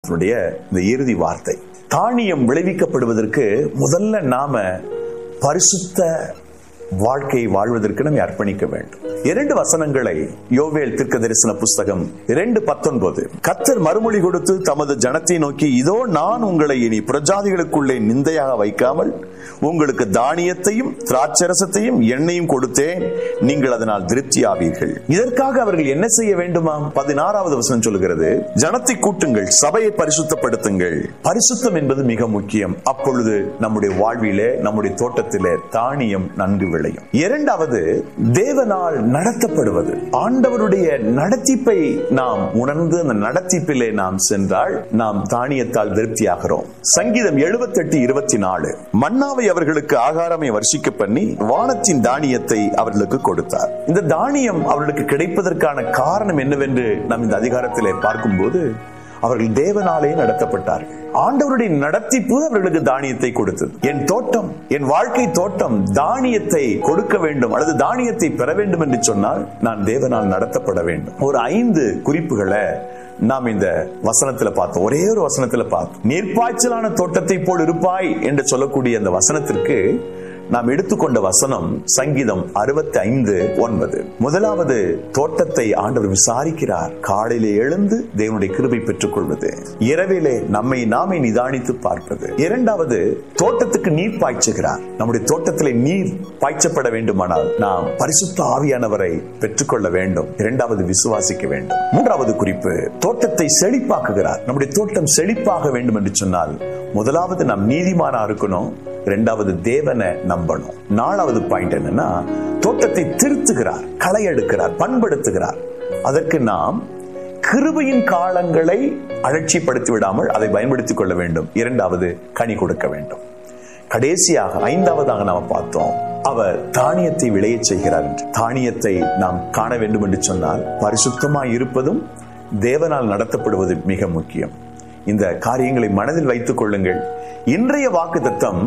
அதனுடைய இந்த இறுதி வார்த்தை தானியம் விளைவிக்கப்படுவதற்கு முதல்ல நாம பரிசுத்த வாழ்க்கையை வாழ்வதற்கு நம்ம அர்ப்பணிக்க வேண்டும் இரண்டு வசனங்களை யோவேல் தீர்க்க தரிசன புஸ்தகம் இரண்டு பத்தொன்பது கத்தர் மறுமொழி கொடுத்து தமது ஜனத்தை நோக்கி இதோ நான் உங்களை இனி பிரஜாதிகளுக்குள்ளே நிந்தையாக வைக்காமல் உங்களுக்கு தானியத்தையும் திராட்சரசத்தையும் எண்ணெயும் கொடுத்தேன் நீங்கள் அதனால் திருப்தி ஆவீர்கள் இதற்காக அவர்கள் என்ன செய்ய வேண்டுமாம் பதினாறாவது வசனம் சொல்கிறது ஜனத்தை கூட்டுங்கள் சபையை பரிசுத்தப்படுத்துங்கள் பரிசுத்தம் என்பது மிக முக்கியம் அப்பொழுது நம்முடைய வாழ்விலே நம்முடைய தோட்டத்திலே தானியம் நன்கு விளையும் இரண்டாவது தேவனால் நடத்தப்படுவது ஆண்டவருடைய நடத்திப்பை நாம் உணர்ந்து அந்த நடத்திப்பிலே நாம் சென்றால் நாம் தானியத்தால் திருப்தியாகிறோம் சங்கீதம் எழுபத்தெட்டு இருபத்தி நாலு மன்னாவை அவர்களுக்கு ஆகாரமை வர்ஷிக்க பண்ணி வானத்தின் தானியத்தை அவர்களுக்கு கொடுத்தார் இந்த தானியம் அவர்களுக்கு கிடைப்பதற்கான காரணம் என்னவென்று நாம் இந்த அதிகாரத்திலே பார்க்கும்போது அவர்கள் தேவனாலே நடத்தப்பட்டார்கள் ஆண்டவருடைய நடத்திப்பு அவர்களுக்கு தானியத்தை கொடுத்தது என் தோட்டம் என் வாழ்க்கை தோட்டம் தானியத்தை கொடுக்க வேண்டும் அல்லது தானியத்தை பெற வேண்டும் என்று சொன்னால் நான் தேவனால் நடத்தப்பட வேண்டும் ஒரு ஐந்து குறிப்புகளை நாம் இந்த வசனத்துல பார்த்தோம் ஒரே ஒரு வசனத்துல பார்த்தோம் நீர்ப்பாய்ச்சலான தோட்டத்தை போல் இருப்பாய் என்று சொல்லக்கூடிய அந்த வசனத்திற்கு நாம் எடுத்துக்கொண்ட வசனம் சங்கீதம் அறுபத்தி ஐந்து ஒன்பது முதலாவது தோட்டத்தை ஆண்டவர் விசாரிக்கிறார் காலையிலே எழுந்து தேவனுடைய கிருபை பெற்றுக் கொள்வது இரவிலே நம்மை நாமே நிதானித்து பார்ப்பது இரண்டாவது தோட்டத்துக்கு நீர் பாய்ச்சுகிறார் நம்முடைய தோட்டத்திலே நீர் பாய்ச்சப்பட வேண்டுமானால் நாம் பரிசுத்த ஆவியானவரை பெற்றுக்கொள்ள வேண்டும் இரண்டாவது விசுவாசிக்க வேண்டும் மூன்றாவது குறிப்பு தோட்டத்தை செழிப்பாக்குகிறார் நம்முடைய தோட்டம் செழிப்பாக வேண்டும் என்று சொன்னால் முதலாவது நாம் நீதிமானா இருக்கணும் இரண்டாவது தேவனை நம்பணும் நாலாவது பாயிண்ட் என்னன்னா தோட்டத்தை திருத்துகிறார் களை எடுக்கிறார் பண்படுத்துகிறார் அதற்கு நாம் கிருபையின் காலங்களை அலட்சிப்படுத்தி விடாமல் அதை பயன்படுத்திக் கொள்ள வேண்டும் இரண்டாவது கனி கொடுக்க வேண்டும் கடைசியாக ஐந்தாவதாக நாம் பார்த்தோம் அவர் தானியத்தை விளைய செய்கிறார் என்று தானியத்தை நாம் காண வேண்டும் என்று சொன்னால் பரிசுத்தமாய் இருப்பதும் தேவனால் நடத்தப்படுவது மிக முக்கியம் இந்த காரியங்களை மனதில் வைத்துக் கொள்ளுங்கள் இன்றைய வாக்கு தத்தம்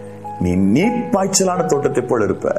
நீ நீர்ப்பாய்ச்சலான தோட்டத்தை போல இருப்ப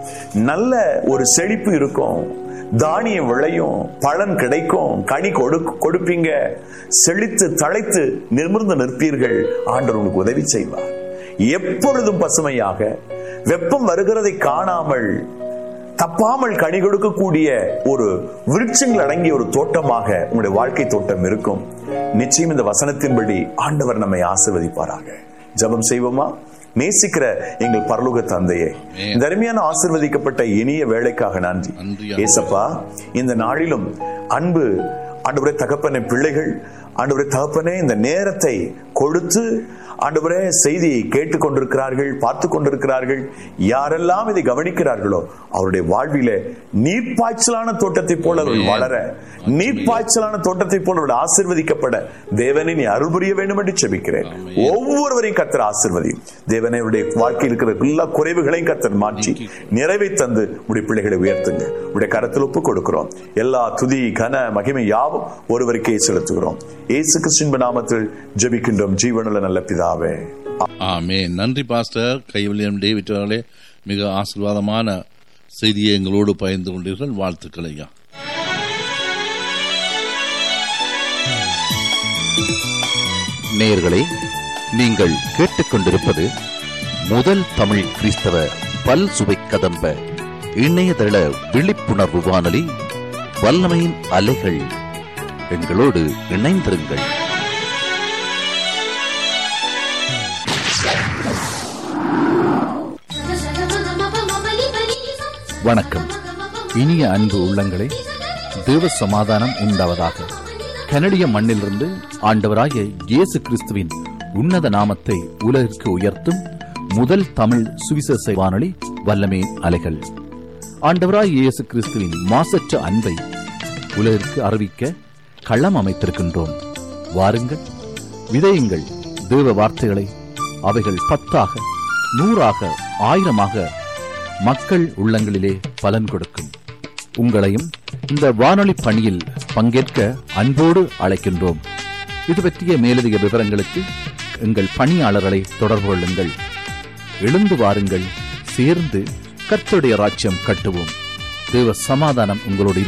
நல்ல ஒரு செழிப்பு இருக்கும் தானியம் விளையும் பலன் கிடைக்கும் கனி கொடு கொடுப்பீங்க செழித்து தழைத்து நிமிர்ந்து நிற்பீர்கள் ஆண்டவர் உங்களுக்கு உதவி செய்வார் எப்பொழுதும் பசுமையாக வெப்பம் வருகிறதை காணாமல் தப்பாமல் கனி கொடுக்கக்கூடிய ஒரு விருட்சங்கள் அடங்கிய ஒரு தோட்டமாக உங்களுடைய வாழ்க்கை தோட்டம் இருக்கும் நிச்சயம் இந்த வசனத்தின்படி ஆண்டவர் நம்மை ஆசிர்வதிப்பாராக ஜபம் செய்வோமா நேசிக்கிற எங்கள் பரலோக தந்தையே இந்த அருமையான ஆசிர்வதிக்கப்பட்ட இனிய வேலைக்காக நன்றி ஏசப்பா இந்த நாளிலும் அன்பு ஆண்டவரே தகப்பனை பிள்ளைகள் ஆண்டவரே தகப்பனே இந்த நேரத்தை கொடுத்து ஆண்டவரே செய்தியை கேட்டுக் கொண்டிருக்கிறார்கள் பார்த்து கொண்டிருக்கிறார்கள் யாரெல்லாம் இதை கவனிக்கிறார்களோ அவருடைய வாழ்வில நீர்ப்பாய்ச்சலான தோட்டத்தை போல அவர்கள் வளர நீர்ப்பாய்ச்சலான தோட்டத்தை போல அவர்கள் ஆசிர்வதிக்கப்பட தேவனை நீ அருள் புரிய வேண்டும் என்று செபிக்கிறேன் ஒவ்வொருவரையும் கத்தர் ஆசிர்வதியும் தேவனை அவருடைய வாழ்க்கையில் இருக்கிற எல்லா குறைவுகளையும் கத்தர் மாற்றி நிறைவை தந்து உடைய பிள்ளைகளை உயர்த்துங்க உடைய கரத்தில் ஒப்பு கொடுக்கிறோம் எல்லா துதி கன மகிமை யாவும் ஒருவருக்கே செலுத்துகிறோம் ஏசு கிறிஸ்தின் நாமத்தில் ஜெபிக்கின்றோம் ஜீவனுள்ள நல்ல பிதாவே ஆமே நன்றி பாஸ்டர் கைவிலியம் டேவிட் அவர்களே மிக ஆசீர்வாதமான செய்தியை எங்களோடு பகிர்ந்து கொண்டீர்கள் வாழ்த்துக்கள் ஐயா நேயர்களே நீங்கள் கேட்டுக்கொண்டிருப்பது முதல் தமிழ் கிறிஸ்தவ பல் சுவை கதம்ப இணையதள விழிப்புணர்வு வானொலி வல்லமையின் அலைகள் எங்களோடு இணைந்திருங்கள் வணக்கம் இனிய அன்பு உள்ளங்களே தேவ சமாதானம் உண்டாவதாக கனடிய மண்ணிலிருந்து ஆண்டவராகிய இயேசு கிறிஸ்துவின் உன்னத நாமத்தை உலகிற்கு உயர்த்தும் முதல் தமிழ் சுவிசேஷ வானொலி வல்லமே அலைகள் ஆண்டவராய் இயேசு கிறிஸ்துவின் மாசற்ற அன்பை உலகிற்கு அறிவிக்க களம் அமைத்திருக்கின்றோம் வாருங்கள் விதையுங்கள் தேவ வார்த்தைகளை அவைகள் பத்தாக நூறாக ஆயிரமாக மக்கள் உள்ளங்களிலே பலன் கொடுக்கும் உங்களையும் இந்த வானொலி பணியில் பங்கேற்க அன்போடு அழைக்கின்றோம் இது பற்றிய மேலதிக விவரங்களுக்கு எங்கள் பணியாளர்களை தொடர்பு கொள்ளுங்கள் எழுந்து வாருங்கள் சேர்ந்து கர்த்தருடைய ராஜ்யம் கட்டுவோம் தேவ சமாதானம் உங்களோடு